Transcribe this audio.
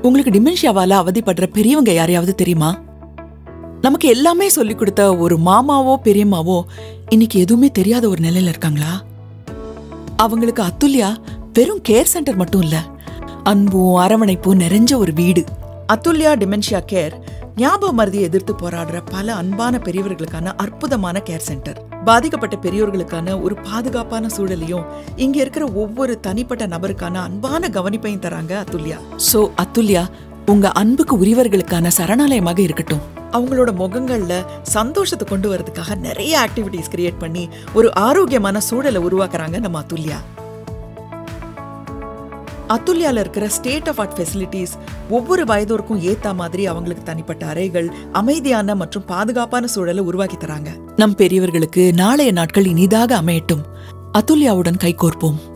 உங்களுக்கு டிமென்ஷியாவால அவதிப்படுற பெரியவங்க யாரையாவது தெரியுமா நமக்கு எல்லாமே சொல்லி கொடுத்த ஒரு மாமாவோ பெரியம்மாவோ இன்னைக்கு எதுவுமே தெரியாத ஒரு நிலையில இருக்காங்களா அவங்களுக்கு அத்துல்யா வெறும் கேர் சென்டர் மட்டும் இல்ல அன்பும் அரவணைப்பும் நிறைஞ்ச ஒரு வீடு அத்துல்யா டிமென்ஷியா கேர் ஞாபக மருதியை எதிர்த்து போராடுற பல அன்பான பெரியவர்களுக்கான அற்புதமான கேர் சென்டர் பாதிக்கப்பட்ட பெரியோர்களுக்கான ஒரு பாதுகாப்பான சூழலையும் இங்க இருக்கிற ஒவ்வொரு தனிப்பட்ட நபருக்கான அன்பான கவனிப்பையும் தராங்க அத்துல்யா சோ அத்துல்யா உங்க அன்புக்கு உரியவர்களுக்கான சரணாலயமாக இருக்கட்டும் அவங்களோட முகங்கள்ல சந்தோஷத்தை கொண்டு வரதுக்காக நிறைய ஆக்டிவிட்டிஸ் கிரியேட் பண்ணி ஒரு ஆரோக்கியமான சூழலை உருவாக்குறாங்க நம்ம அத்துல்யா அத்துல்யால இருக்கிற ஸ்டேட் ஆஃப் ஆர்ட் ஃபெசிலிட்டிஸ் ஒவ்வொரு வயதோருக்கும் ஏத்த மாதிரி அவங்களுக்கு தனிப்பட்ட அறைகள் அமைதியான மற்றும் பாதுகாப்பான சூழலை உருவாக்கி தராங்க நம் பெரியவர்களுக்கு நாளைய நாட்கள் இனிதாக அமையட்டும் அத்துல்யாவுடன் கைகோர்ப்போம்